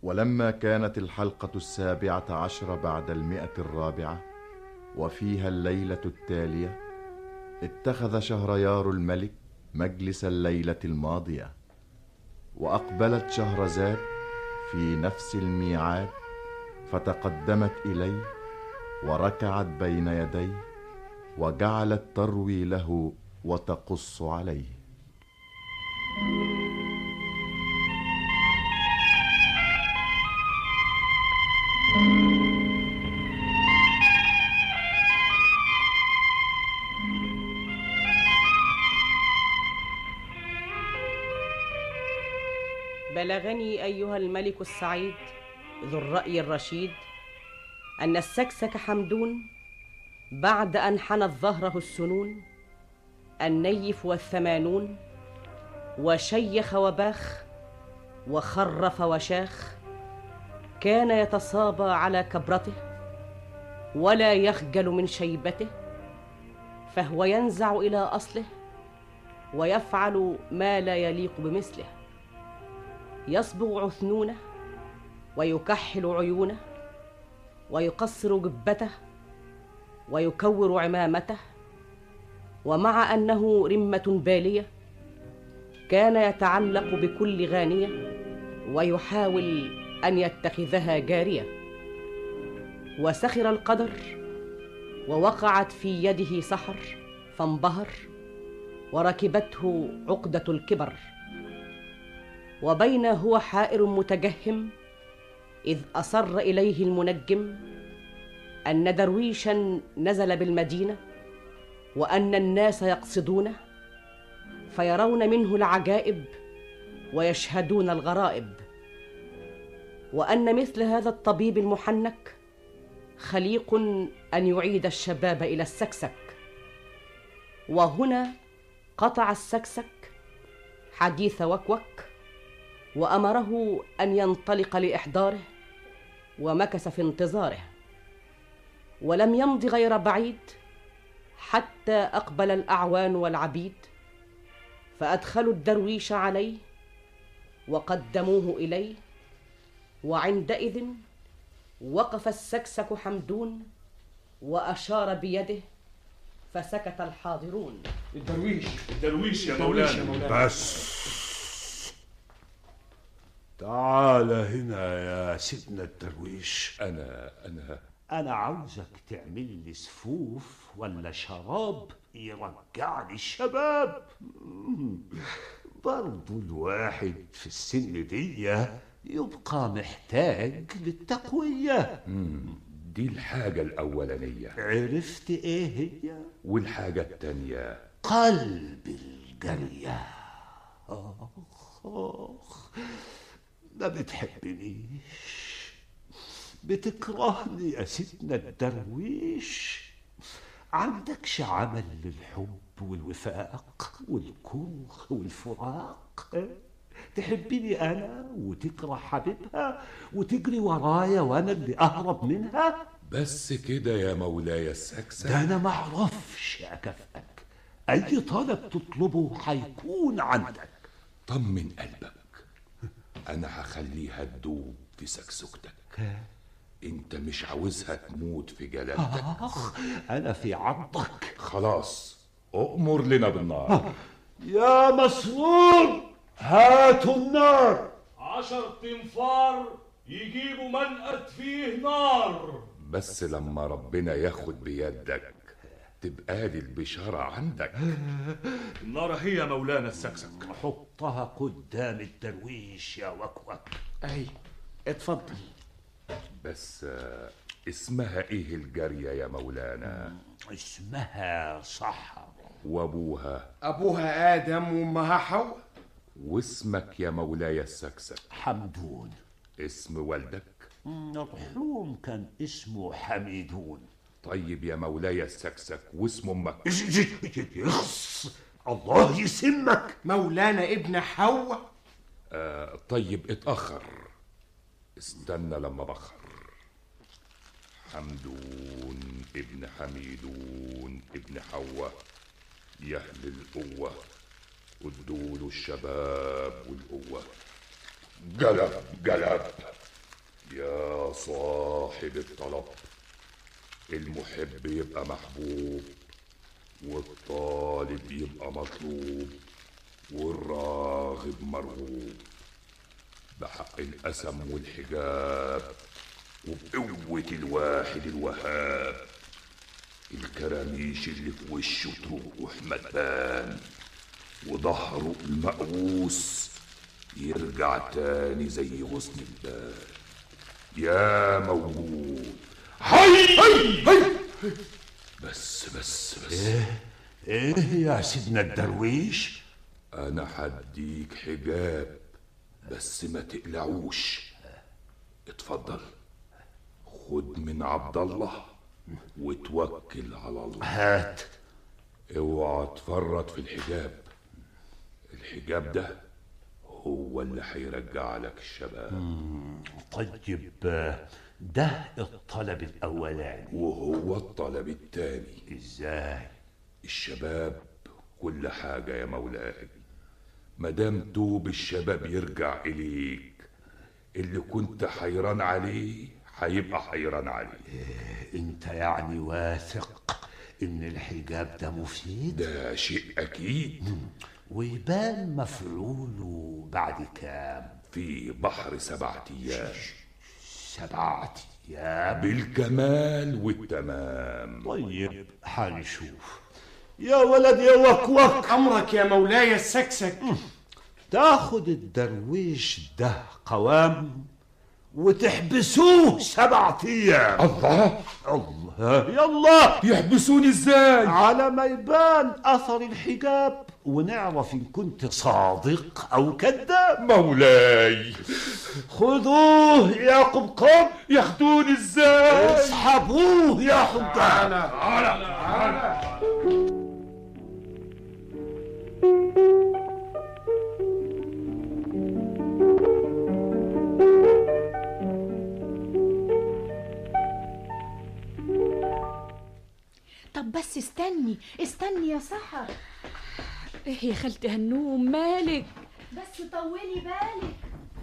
ولما كانت الحلقة السابعة عشر بعد المئة الرابعة وفيها الليلة التالية اتخذ شهريار الملك مجلس الليلة الماضية وأقبلت شهرزاد في نفس الميعاد فتقدمت إليه وركعت بين يديه وجعلت تروي له وتقص عليه بلغني ايها الملك السعيد ذو الراي الرشيد ان السكسك حمدون بعد ان حنت ظهره السنون النيف والثمانون وشيخ وباخ وخرف وشاخ كان يتصابى على كبرته ولا يخجل من شيبته فهو ينزع الى اصله ويفعل ما لا يليق بمثله يصبغ عثنونه ويكحل عيونه ويقصر جبته ويكور عمامته ومع انه رمه باليه كان يتعلق بكل غانيه ويحاول ان يتخذها جاريه وسخر القدر ووقعت في يده سحر فانبهر وركبته عقده الكبر وبين هو حائر متجهم اذ اصر اليه المنجم ان درويشا نزل بالمدينه وان الناس يقصدونه فيرون منه العجائب ويشهدون الغرائب وان مثل هذا الطبيب المحنك خليق ان يعيد الشباب الى السكسك وهنا قطع السكسك حديث وكوك وامره ان ينطلق لاحضاره ومكث في انتظاره ولم يمض غير بعيد حتى اقبل الاعوان والعبيد فادخلوا الدرويش عليه وقدموه اليه وعندئذ وقف السكسك حمدون واشار بيده فسكت الحاضرون الدرويش الدرويش يا مولانا بس تعال هنا يا سيدنا الدرويش انا انا انا عاوزك تعمل لي سفوف ولا شراب يرجع لي الشباب مم. برضو الواحد في السن دي يبقى محتاج للتقوية دي الحاجة الأولانية عرفت ايه هي والحاجة التانية قلب الجرية آخ آخ ما بتحبنيش بتكرهني يا سيدنا الدرويش عندكش عمل للحب والوفاق والكره والفراق اه؟ تحبني انا وتكره حبيبها وتجري ورايا وانا اللي اهرب منها بس كده يا مولاي السكسك ده انا ما اعرفش اكافئك اي طلب تطلبه هيكون عندك طمن قلبك أنا هخليها تدوب في سكسكتك أنت مش عاوزها تموت في جلالتك اخ انا في عرضك خلاص أؤمر لنا بالنار يا مسرور هاتوا النار عشر تنفار يجيبوا منقد فيه نار بس لما ربنا ياخد بيدك تبقى دي البشارة عندك النار هي يا مولانا السكسك حطها قدام الدرويش يا وكوك اي اتفضل بس آه، اسمها ايه الجارية يا مولانا اسمها صحر وابوها ابوها ادم وامها حواء واسمك يا مولاي السكسك حمدون اسم والدك مرحوم كان اسمه حميدون طيب يا مولاي السكسك واسم امك يخص الله يسمك مولانا ابن حواء آه طيب اتأخر استنى لما بخر حمدون ابن حميدون ابن حواء يا أهل القوة ادوا له الشباب والقوة جلب جلب يا صاحب الطلب المحب يبقى محبوب والطالب يبقى مطلوب والراغب مرغوب بحق القسم والحجاب وبقوة الواحد الوهاب الكراميش اللي في وشه تروح مدبان وظهره المقوس يرجع تاني زي غصن البال يا موجود هاي هاي هاي بس بس بس ايه يا سيدنا الدرويش انا حديك حجاب بس ما تقلعوش اتفضل خد من عبد الله وتوكل على الله هات اوعى تفرط في الحجاب الحجاب ده هو اللي هيرجع لك الشباب طيب آه، ده الطلب الاولاني وهو الطلب التاني ازاي الشباب كل حاجة يا مولاي مدام توب الشباب يرجع إليك اللي كنت حيران عليه هيبقى حيران عليه انت يعني واثق ان الحجاب ده مفيد ده شيء أكيد ويبان مفعوله بعد كام في بحر سبعة أيام سبعة ايام بالكمال والتمام طيب حنشوف يا ولد يا وكوك امرك يا مولاي السكسك تاخد الدرويش ده قوام وتحبسوه سبعة ايام الله الله يلا يحبسوني ازاي على ما يبان اثر الحجاب ونعرف ان كنت صادق او كذاب مولاي خذوه يا قبقب ياخدوني ازاي اسحبوه يا حجاب طب بس استني استني يا سحر ايه يا خالتي هنوم مالك بس طولي بالك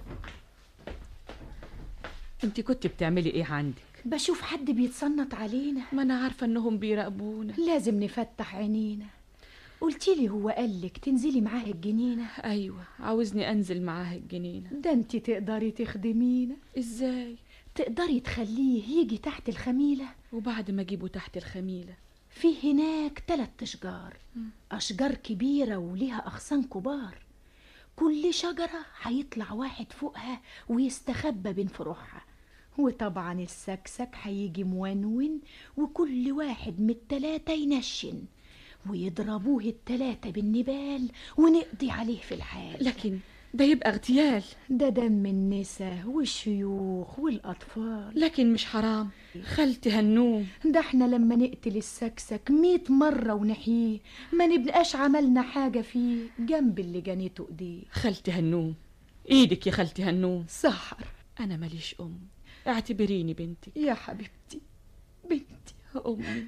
انت كنت بتعملي ايه عندك بشوف حد بيتصنت علينا ما انا عارفه انهم بيراقبونا لازم نفتح عينينا قلتيلي هو قالك تنزلي معاه الجنينة ايوه عاوزني انزل معاه الجنينه ده انت تقدري تخدمينا ازاي تقدري تخليه يجي تحت الخميلة وبعد ما اجيبه تحت الخميله في هناك تلات أشجار أشجار كبيرة وليها أغصان كبار كل شجرة هيطلع واحد فوقها ويستخبى بين فروعها وطبعا السكسك هيجي مونون وكل واحد من التلاتة ينشن ويضربوه التلاتة بالنبال ونقضي عليه في الحال لكن ده يبقى اغتيال ده دم النساء والشيوخ والأطفال لكن مش حرام خالتي هنوم ده احنا لما نقتل السكسك ميت مرة ونحييه ما نبقاش عملنا حاجة فيه جنب اللي جنيته ايديه خالتي هنوم ايدك يا خالتي هنوم سحر انا ماليش ام اعتبريني بنتك يا حبيبتي بنتي امي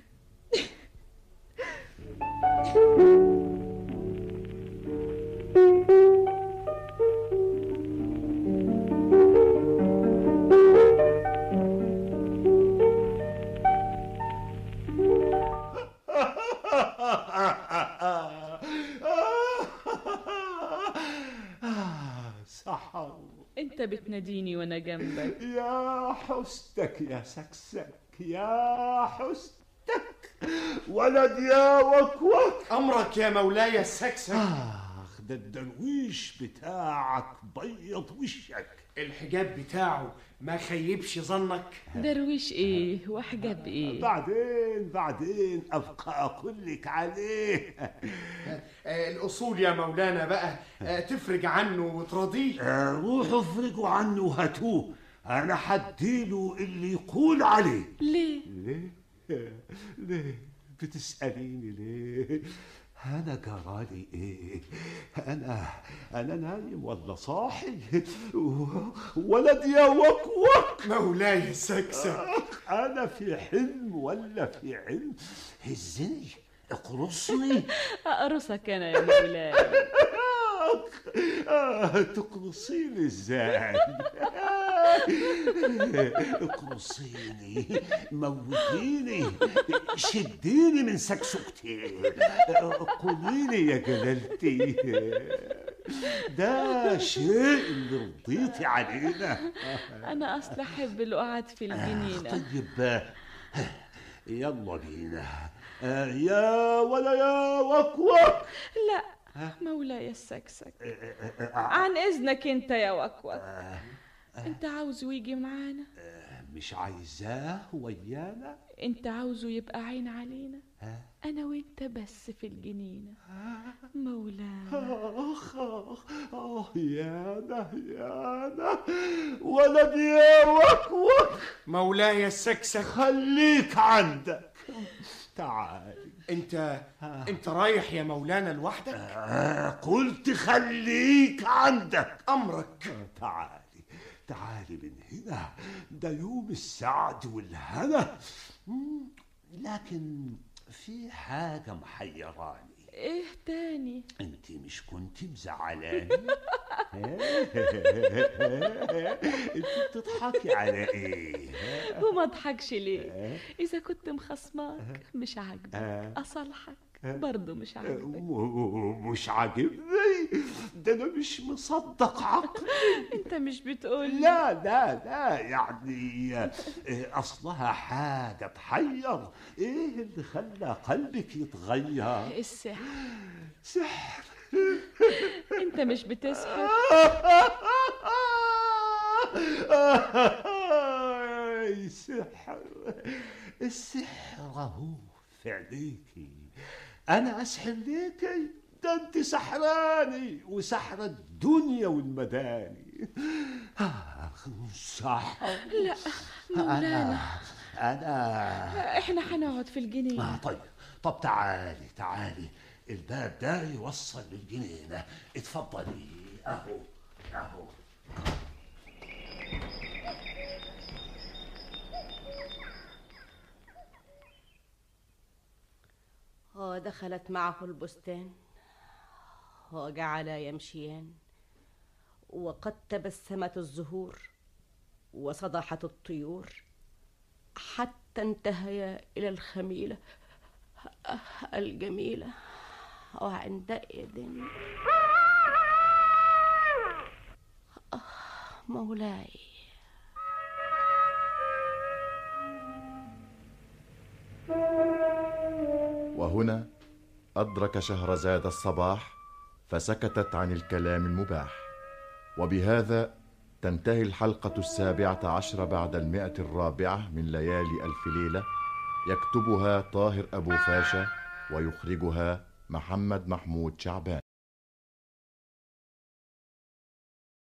سحر انت بتناديني وانا جنبك يا حستك يا سكسك يا حستك ولد يا وكوك امرك يا مولاي السكسك اخ ده الدرويش بتاعك بيض وشك الحجاب بتاعه ما خيبش ظنك درويش ايه وحجاب ايه بعدين بعدين ابقى اقول لك عليه آه، الاصول يا مولانا بقى آه، تفرج عنه وتراضيه آه، روحوا افرجوا عنه وهاتوه انا حديله اللي يقول عليه ليه ليه ليه بتسأليني ليه أنا جرالي إيه؟ أنا أنا نايم ولا صاحي؟ و- ولد يا وكوك مولاي السكسك أنا في حلم ولا في علم؟ هزني اقرصني اقرصك انا يا مولاي آه، تقرصيني ازاي؟ اقرصيني موتيني شديني من سكسوكتي قولي لي يا جلالتي ده شيء اللي رضيتي علينا أنا أصل أحب القعاد في الجنينة طيب يلا بينا يا ولا يا وكوك لا مولاي السكسك عن إذنك أنت يا وكوك أنت عاوزه يجي معانا مش عايزاه ويانا أنت عاوزه يبقى عين علينا أنا وأنت بس في الجنينة مولاي آخ آخ آه يانا يانا ولد يا وكوك مولاي السكسك خليك عندك تعالي انت انت رايح يا مولانا لوحدك آه قلت خليك عندك امرك تعالي تعالي من هنا ده يوم السعد والهنا مم، لكن في حاجة محيراني إيه تاني انت مش كنت مزعلاني انت بتضحكي على ايه وما اضحكش ليه إذا كنت مخصماك مش عاجبك أصالحك برضه مش عاجبك م- مش عاجبني ده انا مش مصدق عقلي أنت مش بتقول لا لا لا يعني آه، اصلها حاجه تحير ايه اللي خلى قلبك يتغير السحر سحر أنت مش بتسحر آي، سحر السحر اهو في عينيكي انا اسحر ليكي ده انت سحراني وسحر الدنيا والمداني آخ، سحر لا مولانا انا انا إحنا هنقعد في الجنينة آه طيب طب تعالي تعالي الباب ده يوصل للجنينة اتفضلي اهو اهو ودخلت معه البستان وجعلا يمشيان وقد تبسمت الزهور وصدحت الطيور حتى انتهيا إلى الخميلة الجميلة وعندئذ آه، مولاي وهنا أدرك شهرزاد الصباح فسكتت عن الكلام المباح وبهذا تنتهي الحلقة السابعة عشر بعد المئة الرابعة من ليالي ألف ليلة يكتبها طاهر أبو فاشا ويخرجها محمد محمود شعبان